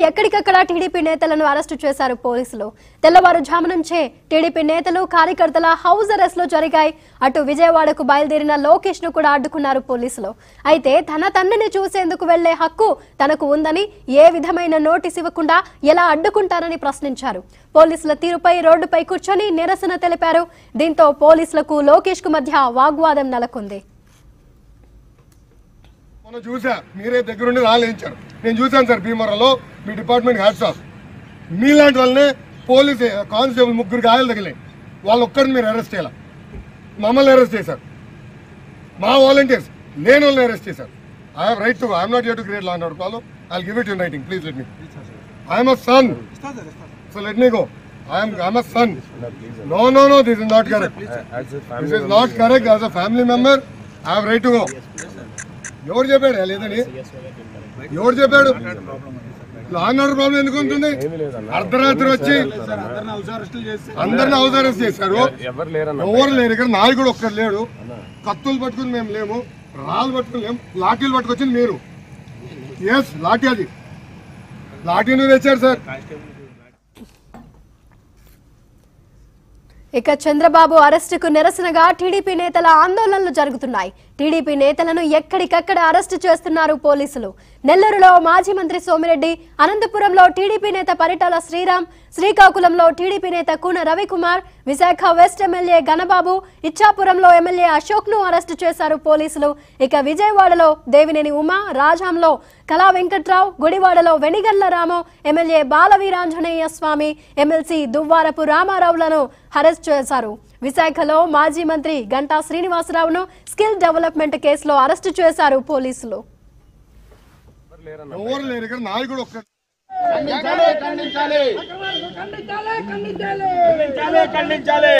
ఎక్కడికక్కడ టీడీపీ నేతలను అరెస్టు చేశారు పోలీసులు తెల్లవారుజాము నుంచే టీడీపీ నేతలు కార్యకర్తల హౌస్ అరెస్ట్ లో జరిగాయి అటు విజయవాడకు బయలుదేరిన లోకేష్ ను కూడా అడ్డుకున్నారు పోలీసులు అయితే తన తండ్రిని చూసేందుకు వెళ్లే హక్కు తనకు ఉందని ఏ విధమైన నోటీస్ ఇవ్వకుండా ఎలా అడ్డుకుంటారని ప్రశ్నించారు పోలీసుల తీరుపై రోడ్డుపై కూర్చొని నిరసన తెలిపారు దీంతో పోలీసులకు లోకేష్ కు మధ్య వాగ్వాదం నెలకొంది మనం చూసా మీరే దగ్గరుండి రాలేయించారు నేను చూశాను సార్ భీమవరంలో మీ డిపార్ట్మెంట్ హ్యాట్స్ ఆఫ్ మీలాంటి వాళ్ళనే పోలీస్ కానిస్టేబుల్ ముగ్గురు గాయాలు తగిలాయి వాళ్ళు ఒక్కరిని మీరు అరెస్ట్ చేయాలి మమ్మల్ని అరెస్ట్ చేశారు మా వాలంటీర్స్ లేని వాళ్ళని అరెస్ట్ చేశారు I have right to I'm not you to create law and call I give it in writing please let me I'm a son so let me go I'm I'm a son no no no this is not correct this is not correct as a family member I have right to go ఎవరు చెప్పాడు లేదని ఎవరు చెప్పాడు law and order problem ఎందుకు ఉంటుంది అర్ధరాత్రి వచ్చి అందరిని హౌస్ అరెస్ట్ చేశారు ఎవరు లేరన్న ఎవరు లేరు ఇక్కడ నాయకుడు ఒక్కరు లేడు కత్తులు పట్టుకుని మేము లేము రాళ్ళు పట్టుకుని లేము లాఠీలు పట్టుకొచ్చింది మీరు ఎస్ లాఠీ అది లాఠీ నువ్వు తెచ్చారు సార్ ఇక చంద్రబాబు అరెస్టుకు నిరసనగా టీడీపీ నేతల ఆందోళనలు జరుగుతున్నాయి టీడీపీ నేతలను ఎక్కడికక్కడ అరెస్టు చేస్తున్నారు పోలీసులు నెల్లూరులో మాజీ మంత్రి సోమిరెడ్డి అనంతపురంలో టీడీపీ నేత పరిటాల శ్రీరామ్ శ్రీకాకుళంలో టీడీపీ నేత కూన రవికుమార్ విశాఖ వెస్ట్ ఎమ్మెల్యే గణబాబు ఇచ్చాపురంలో ఎమ్మెల్యే అశోక్ ను అరెస్టు చేశారు పోలీసులు ఇక విజయవాడలో దేవినేని ఉమా రాజాంలో కళా వెంకట్రావు గుడివాడలో వెనిగళ్ల రాము ఎమ్మెల్యే బాలవీరాంజనేయ స్వామి ఎమ్మెల్సీ దువ్వారపు రామారావులను అరెస్ట్ చేశారు విశాఖలో మాజీ మంత్రి గంటా శ్రీనివాసరావును స్కిల్ డెవలప్మెంట్ కేసులో అరెస్టు చేశారు పోలీసులు ఎవరు లేరు ఇక్కడ నాయకుడు ఒక్కరు ఖండించాలి